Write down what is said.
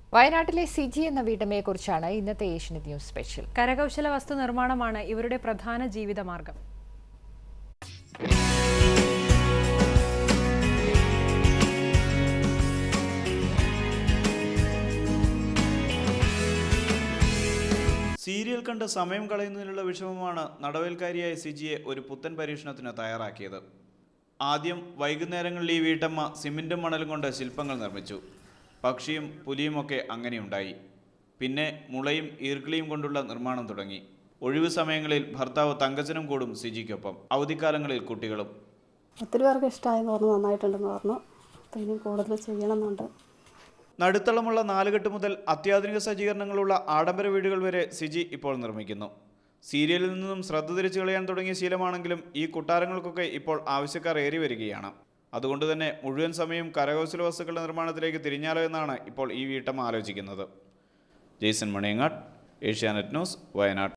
വയനാട്ടിലെ സിജി എന്ന വീട്ടമ്മയെക്കുറിച്ചാണ് ഇന്നത്തെ ഏഷ്യനെറ്റ് ന്യൂസ് സ്പെഷ്യൽ കരകൗശല വസ്തു നിർമ്മാണമാണ് ഇവരുടെ പ്രധാന ജീവിതമാർഗം സീരിയൽ കണ്ട് സമയം കളയുന്നതിനുള്ള വിഷമമാണ് നടവേൽക്കാരിയായ സിജിയെ ഒരു പുത്തൻ പരീക്ഷണത്തിന് തയ്യാറാക്കിയത് ആദ്യം വൈകുന്നേരങ്ങളിൽ ഈ വീട്ടമ്മ സിമെൻറ്റും മണലും കൊണ്ട് ശില്പങ്ങൾ നിർമ്മിച്ചു പക്ഷിയും പുലിയുമൊക്കെ അങ്ങനെയുണ്ടായി പിന്നെ മുളയും ഈർക്കിളിയും കൊണ്ടുള്ള നിർമ്മാണം തുടങ്ങി ഒഴിവു സമയങ്ങളിൽ ഭർത്താവ് തങ്കച്ചനും കൂടും സിജിക്കൊപ്പം അവധിക്കാലങ്ങളിൽ കുട്ടികളും ഒത്തിരി പേർക്ക് ഇഷ്ടമായെന്ന് പറഞ്ഞു നന്നായിട്ടുണ്ടെന്ന് പറഞ്ഞു അപ്പോൾ ഇനി കൂടുതൽ ചെയ്യണമെന്നുണ്ട് നടുത്തളമുള്ള നാലുകെട്ട് മുതൽ അത്യാധുനിക സജ്ജീകരണങ്ങളുള്ള ആഡംബര വീടുകൾ വരെ സിജി ഇപ്പോൾ നിർമ്മിക്കുന്നു സീരിയലിൽ നിന്നും ശ്രദ്ധ തിരിച്ചു കളയാൻ തുടങ്ങിയ ശീലമാണെങ്കിലും ഈ കൊട്ടാരങ്ങൾക്കൊക്കെ ഇപ്പോൾ ആവശ്യക്കാർ ഏറി വരികയാണ് അതുകൊണ്ട് തന്നെ മുഴുവൻ സമയം കരകൗശല വസ്തുക്കളുടെ നിർമ്മാണത്തിലേക്ക് തിരിഞ്ഞാലോ എന്നാണ് ഇപ്പോൾ ഈ വീട്ടമ്മ ആലോചിക്കുന്നത് ജെയ്സൺ മണിയങ്ങാട് ഏഷ്യാനെറ്റ് ന്യൂസ് വയനാട്